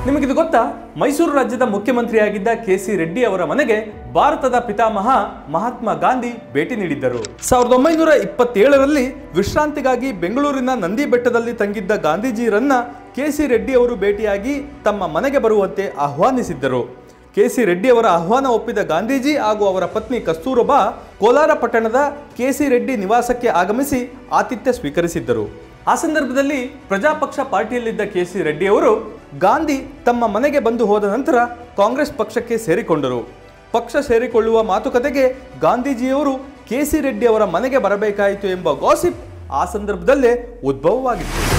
ನಿಮಗಿದು ಗೊತ್ತಾ ಮೈಸೂರು ರಾಜ್ಯದ ಮುಖ್ಯಮಂತ್ರಿಯಾಗಿದ್ದ ಕೆ ಸಿ ರೆಡ್ಡಿ ಅವರ ಮನೆಗೆ ಭಾರತದ ಪಿತಾಮಹ ಮಹಾತ್ಮ ಗಾಂಧಿ ಭೇಟಿ ನೀಡಿದ್ದರು ಸಾವಿರದ ಒಂಬೈನೂರ ಇಪ್ಪತ್ತೇಳರಲ್ಲಿ ವಿಶ್ರಾಂತಿಗಾಗಿ ಬೆಂಗಳೂರಿನ ನಂದಿ ಬೆಟ್ಟದಲ್ಲಿ ತಂಗಿದ್ದ ಗಾಂಧೀಜಿರನ್ನ ಕೆ ಸಿ ರೆಡ್ಡಿ ಅವರು ಭೇಟಿಯಾಗಿ ತಮ್ಮ ಮನೆಗೆ ಬರುವಂತೆ ಆಹ್ವಾನಿಸಿದ್ದರು ಕೆ ಸಿ ರೆಡ್ಡಿ ಅವರ ಆಹ್ವಾನ ಒಪ್ಪಿದ ಗಾಂಧೀಜಿ ಹಾಗೂ ಅವರ ಪತ್ನಿ ಕಸ್ತೂರಬಾ ಕೋಲಾರ ಪಟ್ಟಣದ ಕೆ ಸಿ ರೆಡ್ಡಿ ನಿವಾಸಕ್ಕೆ ಆಗಮಿಸಿ ಆತಿಥ್ಯ ಸ್ವೀಕರಿಸಿದ್ದರು ಆ ಸಂದರ್ಭದಲ್ಲಿ ಪ್ರಜಾಪಕ್ಷ ಪಾರ್ಟಿಯಲ್ಲಿದ್ದ ಕೆ ಸಿ ರೆಡ್ಡಿ ಅವರು ಗಾಂಧಿ ತಮ್ಮ ಮನೆಗೆ ಬಂದು ಹೋದ ನಂತರ ಕಾಂಗ್ರೆಸ್ ಪಕ್ಷಕ್ಕೆ ಸೇರಿಕೊಂಡರು ಪಕ್ಷ ಸೇರಿಕೊಳ್ಳುವ ಮಾತುಕತೆಗೆ ಗಾಂಧೀಜಿಯವರು ಕೆ ಸಿ ರೆಡ್ಡಿ ಅವರ ಮನೆಗೆ ಬರಬೇಕಾಯಿತು ಎಂಬ ಗಾಸಿಪ್ ಆ ಸಂದರ್ಭದಲ್ಲೇ ಉದ್ಭವವಾಗಿತ್ತು